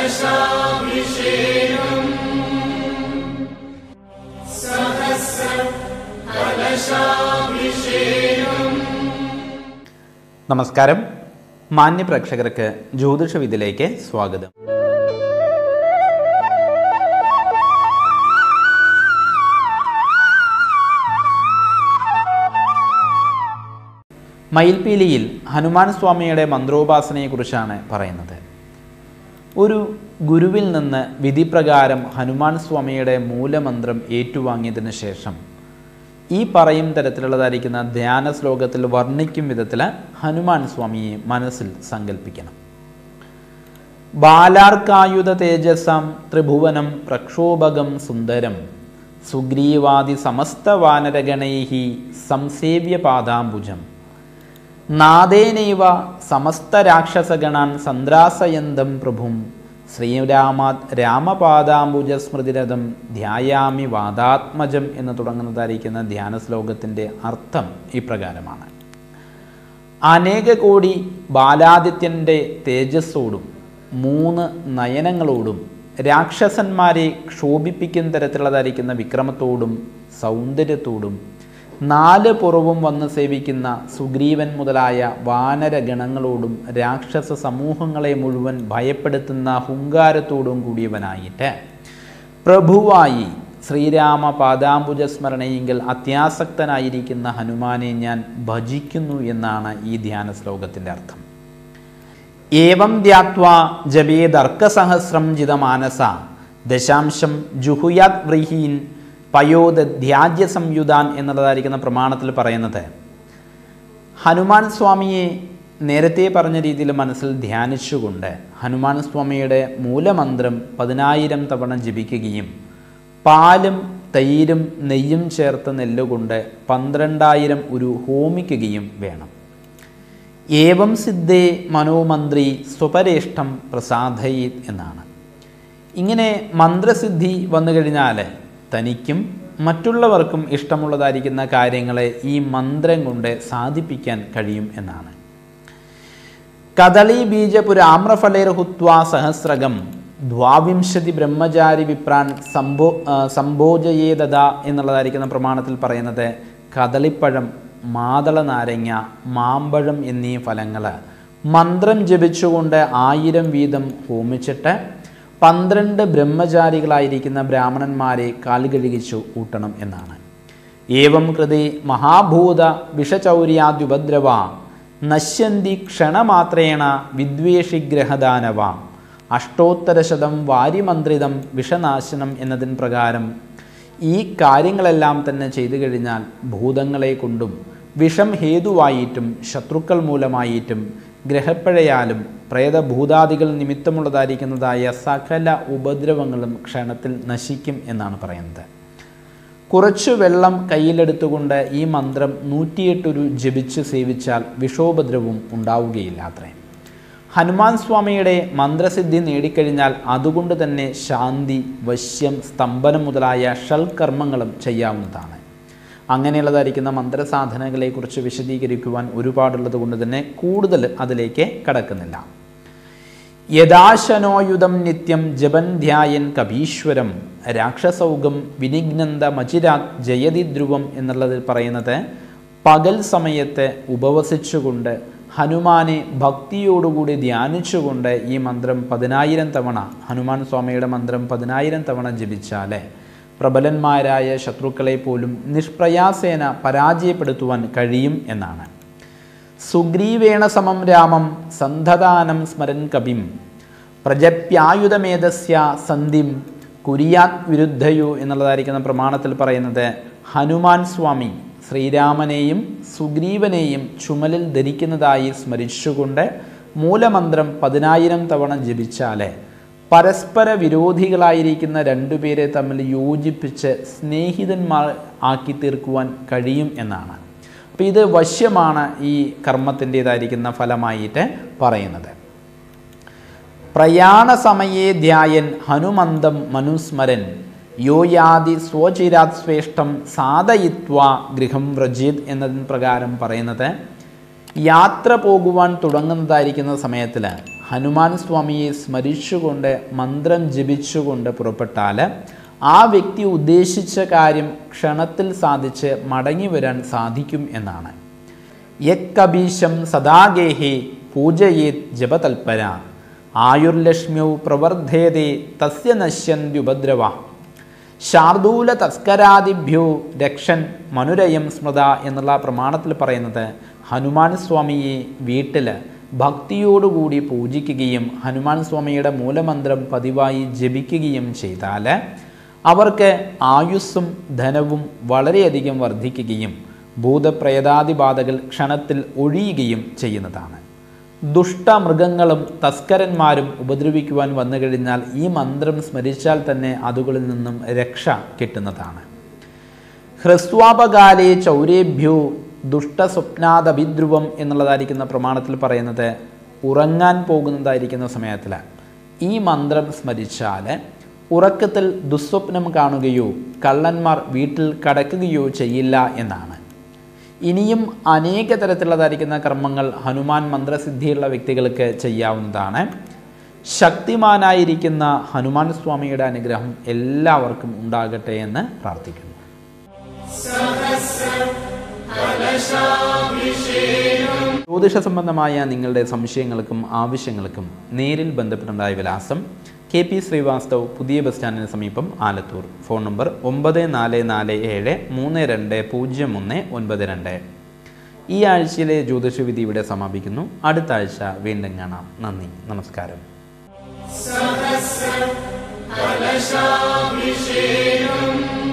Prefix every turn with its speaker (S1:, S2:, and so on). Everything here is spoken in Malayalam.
S1: നമസ്കാരം മാന്യ പ്രേക്ഷകർക്ക് ജ്യോതിഷ വിധിയിലേക്ക് സ്വാഗതം മയിൽപീലിയിൽ ഹനുമാൻ സ്വാമിയുടെ മന്ത്രോപാസനയെക്കുറിച്ചാണ് പറയുന്നത് ഒരു ഗുരുവിൽ നിന്ന് വിധിപ്രകാരം ഹനുമാൻ സ്വാമിയുടെ മൂലമന്ത്രം ഏറ്റുവാങ്ങിയതിനു ശേഷം ഈ പറയും തരത്തിലുള്ളതായിരിക്കുന്ന ധ്യാന ശ്ലോകത്തിൽ വർണ്ണിക്കും വിധത്തിൽ ഹനുമാൻ സ്വാമിയെ മനസ്സിൽ സങ്കല്പിക്കണം ബാലാർക്കായുധ തേജസം ത്രിഭുവനം പ്രക്ഷോഭകം സുന്ദരം സുഗ്രീവാദി സമസ്ത വാനരഗണൈഹി സംസേവ്യ പാദാംബുജം നാദേനൈവ സമസ്ത രാക്ഷസഗണാൻ സന്ദ്രാസയന്തം പ്രഭും ശ്രീരാമാത് രാമപാദാംബുജ സ്മൃതിരഥം ധ്യായാമി വാദാത്മജം എന്ന് തുടങ്ങുന്നതായിരിക്കുന്ന ധ്യാന ശ്ലോകത്തിൻ്റെ അർത്ഥം ഇപ്രകാരമാണ് അനേക കോടി ബാലാദിത്യൻ്റെ തേജസ്സോടും മൂന്ന് നയനങ്ങളോടും രാക്ഷസന്മാരെ ക്ഷോഭിപ്പിക്കുന്ന തരത്തിലുള്ളതായിരിക്കുന്ന വിക്രമത്തോടും സൗന്ദര്യത്തോടും നാല് പുറവും വന്ന് സേവിക്കുന്ന സുഗ്രീവൻ മുതലായ വാനരഗണങ്ങളോടും രാക്ഷസ സമൂഹങ്ങളെ മുഴുവൻ ഭയപ്പെടുത്തുന്ന ഹുങ്കാരത്തോടും കൂടിയവനായിട്ട് പ്രഭുവായി ശ്രീരാമ പാദാംബുജ സ്മരണയെങ്കിൽ അത്യാസക്തനായിരിക്കുന്ന ഹനുമാനെ ഞാൻ ഭജിക്കുന്നു എന്നാണ് ഈ ധ്യാന ശ്ലോകത്തിൻ്റെ അർത്ഥം ഏവം ധ്യാത്വാ ജപേദർക്കസഹസ്രം ജിതമാനസ ദശാംശം ജുഹുയാത് വ്രീഹീൻ പയോദ്ധ്യാജ്യ സംയുതാൻ എന്നുള്ളതായിരിക്കുന്ന പ്രമാണത്തിൽ പറയുന്നത് ഹനുമാൻ സ്വാമിയെ നേരത്തെ പറഞ്ഞ രീതിയിൽ മനസ്സിൽ ധ്യാനിച്ചുകൊണ്ട് ഹനുമാൻ സ്വാമിയുടെ മൂലമന്ത്രം പതിനായിരം തവണ ജപിക്കുകയും പാലും തൈരും നെയ്യും ചേർത്ത് നെല്ലുകൊണ്ട് പന്ത്രണ്ടായിരം ഒരു ഹോമിക്കുകയും വേണം ഏവം സിദ്ധേ മനോമന്ത്രി സ്വപരേഷ്ടം പ്രസാദയിത് എന്നാണ് ഇങ്ങനെ മന്ത്രസിദ്ധി വന്നു കഴിഞ്ഞാൽ തനിക്കും മറ്റുള്ളവർക്കും ഇഷ്ടമുള്ളതായിരിക്കുന്ന കാര്യങ്ങളെ ഈ മന്ത്രം കൊണ്ട് സാധിപ്പിക്കാൻ കഴിയും എന്നാണ് കദളി ബീജപുരാമ്രഫലൈർഹുത്വാ സഹസ്രകം ദ്വാവിംശതി ബ്രഹ്മചാരി വിപ്രാൻ സംഭോ സംഭോജയേതത എന്നുള്ളതായിരിക്കുന്ന പ്രമാണത്തിൽ പറയുന്നത് കദളിപ്പഴം മാതള നാരങ്ങ മാമ്പഴം എന്നീ ഫലങ്ങൾ മന്ത്രം ജപിച്ചുകൊണ്ട് ആയിരം വീതം ഹോമിച്ചിട്ട് പന്ത്രണ്ട് ബ്രഹ്മചാരികളായിരിക്കുന്ന ബ്രാഹ്മണന്മാരെ കാൽകഴുകിച്ചു ഊട്ടണം എന്നാണ് ഏവം കൃതി മഹാഭൂത വിഷചൗര്യാദ്യുപദ്രവ നശ്യന്തി ക്ഷണമാത്രേണ വിദ്വേഷിഗ്രഹദാനവ അഷ്ടോത്തരശതം വാരിമന്ത്രിതം വിഷനാശനം എന്നതിന് പ്രകാരം ഈ കാര്യങ്ങളെല്ലാം തന്നെ ചെയ്തു കഴിഞ്ഞാൽ ഭൂതങ്ങളെ കൊണ്ടും വിഷം ഹേതുവായിട്ടും ശത്രുക്കൾ മൂലമായിട്ടും ഗ്രഹപ്പിഴയാലും പ്രേതഭൂതാദികൾ നിമിത്തമുള്ളതായിരിക്കുന്നതായ സകല ഉപദ്രവങ്ങളും ക്ഷണത്തിൽ നശിക്കും എന്നാണ് പറയുന്നത് കുറച്ച് വെള്ളം കയ്യിലെടുത്തുകൊണ്ട് ഈ മന്ത്രം നൂറ്റിയെട്ടൊരു ജപിച്ച് സേവിച്ചാൽ വിഷോപദ്രവവും ഉണ്ടാവുകയില്ല അത്രേ ഹനുമാൻ സ്വാമിയുടെ മന്ത്രസിദ്ധി നേടിക്കഴിഞ്ഞാൽ അതുകൊണ്ട് തന്നെ ശാന്തി വശ്യം സ്തംഭനം മുതലായ ഷൽക്കർമ്മങ്ങളും ചെയ്യാവുന്നതാണ് അങ്ങനെയുള്ളതായിരിക്കുന്ന മന്ത്രസാധനകളെക്കുറിച്ച് വിശദീകരിക്കുവാൻ ഒരുപാടുള്ളത് കൊണ്ട് തന്നെ കൂടുതൽ അതിലേക്ക് കടക്കുന്നില്ല യഥാശനോയുധം നിത്യം ജപൻ ധ്യായൻ കപീശ്വരം രാക്ഷസൗകം വിനിഗ്നന്ത മചിരാത് ജയതി ധ്രുവം എന്നുള്ളതിൽ പറയുന്നത് പകൽ സമയത്ത് ഉപവസിച്ചുകൊണ്ട് ഹനുമാനെ ഭക്തിയോടുകൂടി ധ്യാനിച്ചുകൊണ്ട് ഈ മന്ത്രം പതിനായിരം തവണ ഹനുമാൻ സ്വാമിയുടെ മന്ത്രം പതിനായിരം തവണ ജപിച്ചാൽ പ്രബലന്മാരായ ശത്രുക്കളെ പോലും നിഷ്പ്രയാസേന പരാജയപ്പെടുത്തുവാൻ കഴിയും എന്നാണ് സുഗ്രീവേണ സമം രാമം സന്ധദാനം സ്മരൻ കവിം പ്രജപ്യായുധമേധസ്യ സന്ധിം കുരിയാത് വിരുദ്ധയോ എന്നുള്ളതായിരിക്കുന്ന പ്രമാണത്തിൽ പറയുന്നത് ഹനുമാൻ സ്വാമി ശ്രീരാമനെയും സുഗ്രീവനെയും ചുമലിൽ ധരിക്കുന്നതായി സ്മരിച്ചുകൊണ്ട് മൂലമന്ത്രം പതിനായിരം തവണ ജപിച്ചാൽ പരസ്പര വിരോധികളായിരിക്കുന്ന രണ്ടുപേരെ തമ്മിൽ യോജിപ്പിച്ച് സ്നേഹിതന്മാർ ആക്കി തീർക്കുവാൻ കഴിയും എന്നാണ് അപ്പോൾ ഇത് വശ്യമാണ് ഈ കർമ്മത്തിൻ്റെതായിരിക്കുന്ന ഫലമായിട്ട് പറയുന്നത് പ്രയാണ സമയേ ധ്യായൻ ഹനുമന്തം മനുസ്മരൻ യോ യാതി സ്വചിരാത് ശ്രേഷ്ഠം സാധയിത്വ ഗൃഹം വ്രജിത് എന്നതിന് പ്രകാരം പറയുന്നത് യാത്ര പോകുവാൻ തുടങ്ങുന്നതായിരിക്കുന്ന സമയത്തിൽ ഹനുമാൻ സ്വാമിയെ സ്മരിച്ചുകൊണ്ട് മന്ത്രം ജപിച്ചുകൊണ്ട് പുറപ്പെട്ടാൽ ആ വ്യക്തി ഉദ്ദേശിച്ച കാര്യം ക്ഷണത്തിൽ സാധിച്ച് മടങ്ങി വരാൻ സാധിക്കും എന്നാണ് യക്കബീശം സദാഗേഹി പൂജയേത് ജപതൽപര ആയുർലക്ഷ്മ്യൗ പ്രവർദ്ധേതേ തസ്യ നശ്യന്ത്യുപദ്രവ ശാർദൂല തസ്കരാദിഭ്യോ രക്ഷൻ മനുരയം സ്മൃത എന്നുള്ള പ്രമാണത്തിൽ പറയുന്നത് ഹനുമാൻ സ്വാമിയെ വീട്ടിൽ ഭക്തിയോടുകൂടി പൂജിക്കുകയും ഹനുമാൻ സ്വാമിയുടെ മൂലമന്ത്രം പതിവായി ജപിക്കുകയും ചെയ്താൽ അവർക്ക് ആയുസ്സും ധനവും വളരെയധികം വർദ്ധിക്കുകയും ഭൂതപ്രേതാദിബാധകൾ ക്ഷണത്തിൽ ഒഴിയുകയും ചെയ്യുന്നതാണ് ദുഷ്ടമൃഗങ്ങളും തസ്കരന്മാരും ഉപദ്രവിക്കുവാൻ വന്നു കഴിഞ്ഞാൽ ഈ മന്ത്രം സ്മരിച്ചാൽ തന്നെ അതുകളിൽ നിന്നും രക്ഷ കിട്ടുന്നതാണ് ഹ്രസ്വാപകാലേ ചൗരേഭ്യോ ദുഷ്ടസ്വപ്നാദഭിദ്രുവം എന്നുള്ളതായിരിക്കുന്ന പ്രമാണത്തിൽ പറയുന്നത് ഉറങ്ങാൻ പോകുന്നതായിരിക്കുന്ന സമയത്തിൽ ഈ മന്ത്രം സ്മരിച്ചാൽ ഉറക്കത്തിൽ ദുസ്വപ്നം കാണുകയോ കള്ളന്മാർ വീട്ടിൽ കടക്കുകയോ ചെയ്യില്ല എന്നാണ് ഇനിയും അനേക തരത്തിലുള്ളതായിരിക്കുന്ന കർമ്മങ്ങൾ ഹനുമാൻ മന്ത്രസിദ്ധിയുള്ള വ്യക്തികൾക്ക് ചെയ്യാവുന്നതാണ് ശക്തിമാനായിരിക്കുന്ന ഹനുമാൻ സ്വാമിയുടെ അനുഗ്രഹം എല്ലാവർക്കും ഉണ്ടാകട്ടെ എന്ന് പ്രാർത്ഥിക്കുന്നു ജ്യോതിഷ സംബന്ധമായ നിങ്ങളുടെ സംശയങ്ങൾക്കും ആവശ്യങ്ങൾക്കും നേരിൽ ബന്ധപ്പെട്ടുണ്ടായ വിലാസം കെ പി ശ്രീവാസ്തവ് പുതിയ ബസ് സ്റ്റാൻഡിന് സമീപം ആലത്തൂർ ഫോൺ നമ്പർ ഒമ്പത് നാല് നാല് ഏഴ് മൂന്ന് രണ്ട് പൂജ്യം ഒന്ന് ഒൻപത് രണ്ട് ഈ ആഴ്ചയിലെ ജ്യോതിഷവിധി ഇവിടെ സമാപിക്കുന്നു അടുത്ത ആഴ്ച വീണ്ടും കാണാം നന്ദി നമസ്കാരം
S2: കലശാഭിഷേകം